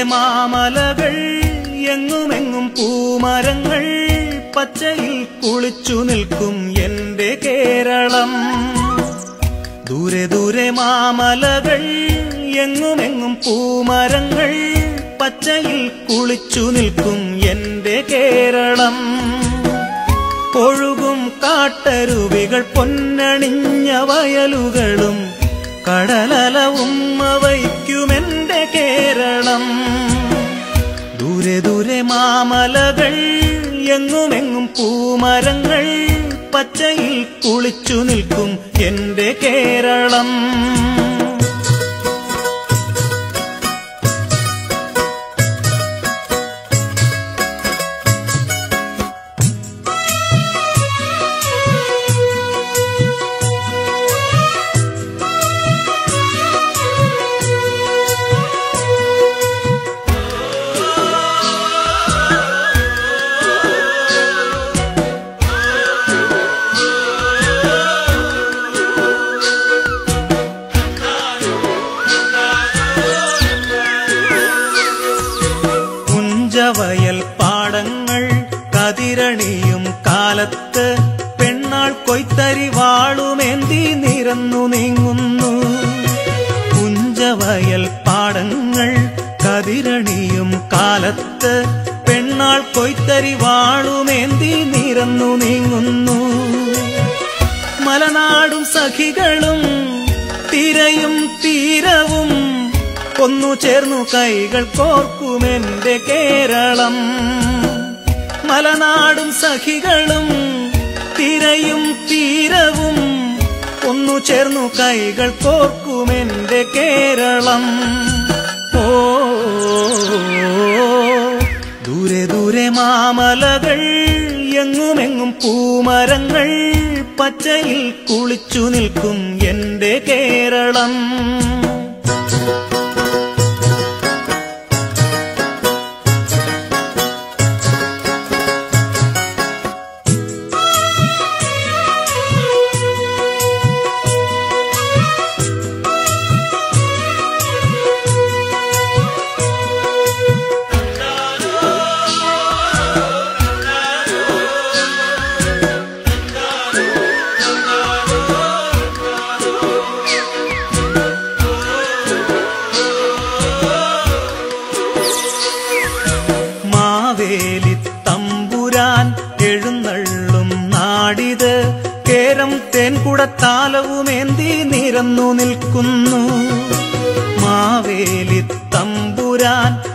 മാമലകൾ എങ്ങുമെങ്ങും പൂമരങ്ങൾ പച്ചയിൽ കുളിച്ചു നിൽക്കും എന്റെ കേരളം ദൂരെ ദൂരെ മാമലകൾ എങ്ങുമെങ്ങും പൂമരങ്ങൾ പച്ചയിൽ കുളിച്ചു നിൽക്കും എന്റെ കേരളം ഒഴുകും കാട്ടരുവികൾ പൊന്നണിഞ്ഞ വയലുകളും കടലലവും വയ്ക്കുമെന്റെ കേരളം ദൂരെ ദൂരെ മാമലകൾ എങ്ങുമെങ്ങും പൂമരങ്ങൾ പച്ചയിൽ കുളിച്ചു നിൽക്കും എന്റെ കേരളം പുഞ്ചവയൽ പാടങ്ങൾ കതിരണിയും കാലത്ത് പെണ്ണാൾ കൊയ്ത്തരി വാളുമേന്തി നിരന്നു നീങ്ങുന്നു പുഞ്ചവയൽ പാടങ്ങൾ കതിരണിയും കാലത്ത് പെണ്ണാൾ കൊയ്ത്തരി വാളുമേന്തി നിരന്നു നീങ്ങുന്നു മലനാടും സഖികളും തിരയും തീരവും ഒന്നു ചേർന്നു കൈകൾ കോർക്കുമെന്റെ കേരളം മലനാടും സഖികളും തിരയും തീരവും ഒന്നു ചേർന്നു കൈകൾ കോർക്കുമെന്റെ കേരളം ഓ ദൂരെ ദൂരെ മാമലകൾ എങ്ങുമെങ്ങും പൂമരങ്ങൾ പച്ചയിൽ കുളിച്ചു നിൽക്കും എന്റെ കേരളം മാവേലി തമ്പുരാൻ എഴുന്നള്ളും നാടിത് കേരം തേൻകുടത്താലവുമേന്തി നിരന്നു നിൽക്കുന്നു മാവേലി തമ്പുരാൻ